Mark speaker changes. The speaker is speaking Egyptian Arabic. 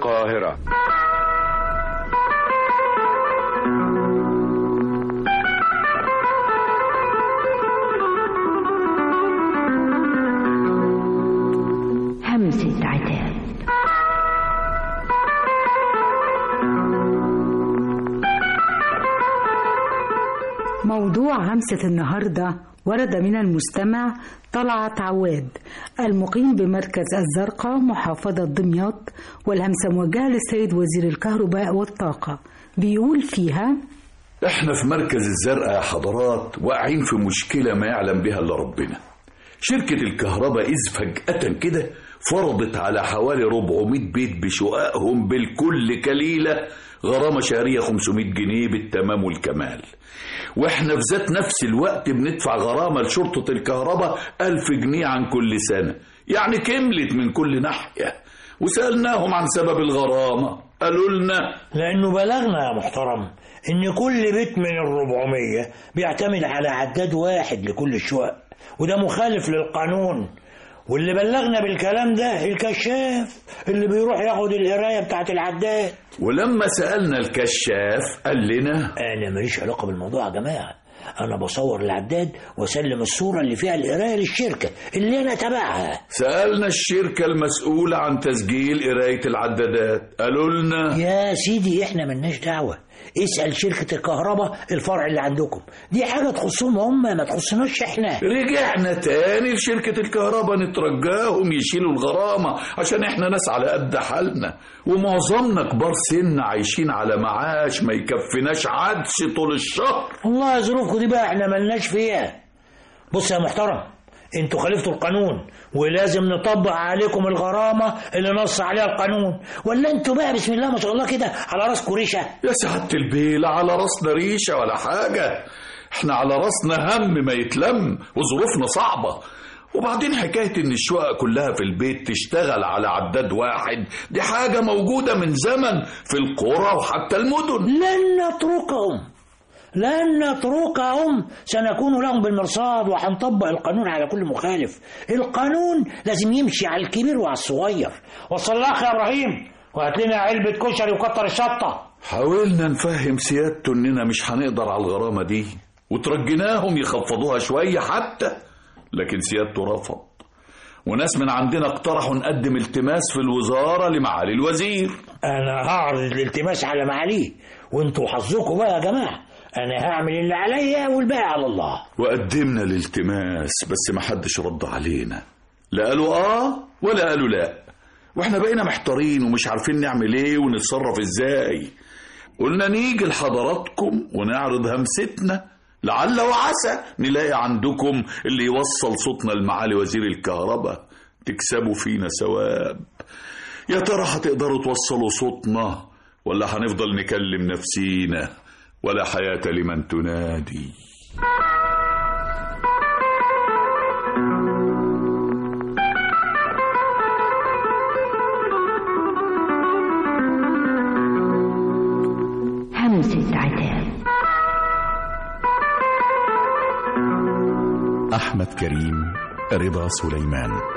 Speaker 1: القاهرة
Speaker 2: همسة عتاب
Speaker 3: موضوع همسة النهاردة ورد من المستمع طلعت عواد المقيم بمركز الزرقاء محافظة دمياط والهمسة موجهة للسيد وزير الكهرباء والطاقة بيقول فيها
Speaker 4: احنا في مركز الزرقاء يا حضرات واقعين في مشكلة ما يعلم بها الا ربنا شركة الكهرباء إذ فجأة كده فرضت على حوالي 400 بيت بشقائهم بالكل كليلة غرامة شهرية 500 جنيه بالتمام والكمال واحنا في ذات نفس الوقت بندفع غرامة لشرطة الكهرباء 1000 جنيه عن كل سنة يعني كملت من كل ناحية وسألناهم عن سبب الغرامة قالوا لنا
Speaker 5: لأنه بلغنا يا محترم إن كل بيت من الربعمية بيعتمد على عداد واحد لكل الشقق وده مخالف للقانون واللي بلغنا بالكلام ده الكشاف اللي بيروح ياخد القرايه بتاعت العداد
Speaker 4: ولما سألنا الكشاف قال لنا
Speaker 5: انا ماليش علاقه بالموضوع يا جماعه انا بصور العداد واسلم الصوره اللي فيها القرايه للشركه اللي انا تبعها
Speaker 4: سألنا الشركة المسؤولة عن تسجيل قراية العدادات قالوا لنا
Speaker 5: يا سيدي احنا ملناش دعوه اسال شركه الكهرباء الفرع اللي عندكم دي حاجه تخصهم هم ما تخصناش احنا
Speaker 4: رجعنا تاني لشركة الكهرباء نترجاهم يشيلوا الغرامة عشان احنا ناس على قد حالنا ومعظمنا كبار سن عايشين على معاش ما يكفيناش عدس طول الشهر
Speaker 5: والله ظروفكم دي بقى احنا ملناش فيها بص يا محترم انتوا خالفتوا القانون ولازم نطبق عليكم الغرامة اللي نص عليها القانون ولا انتوا بقى بسم الله ما شاء الله كده على راسكم ريشة
Speaker 4: يا سعادة البيل على راسنا ريشة ولا حاجة احنا على راسنا هم ما يتلم وظروفنا صعبة وبعدين حكاية ان الشقق كلها في البيت تشتغل على عداد واحد دي حاجة موجودة من زمن في القرى وحتى المدن
Speaker 5: لن نتركهم لن نتركهم سنكون لهم بالمرصاد وهنطبق القانون على كل مخالف القانون لازم يمشي على الكبير وعلى الصغير وصل الاخ يا ابراهيم وهات لنا علبة كشري وكتر الشطة
Speaker 4: حاولنا نفهم سيادته اننا مش هنقدر على الغرامة دي وترجيناهم يخفضوها شوية حتى لكن سيادته رفض وناس من عندنا اقترحوا نقدم التماس في الوزارة لمعالي الوزير
Speaker 5: انا هعرض الالتماس على معاليه وانتوا حظكم بقى يا جماعة انا هعمل اللي عليا والباقي على الله
Speaker 4: وقدمنا الالتماس بس ما حدش رد علينا لا قالوا اه ولا قالوا لا واحنا بقينا محتارين ومش عارفين نعمل ايه ونتصرف ازاي قلنا نيجي لحضراتكم ونعرض همستنا لعل وعسى نلاقي عندكم اللي يوصل صوتنا لمعالي وزير الكهرباء تكسبوا فينا ثواب يا ترى هتقدروا توصلوا صوتنا ولا هنفضل نكلم نفسينا ولا حياة لمن تنادي
Speaker 2: همسة عتاب
Speaker 6: أحمد كريم رضا سليمان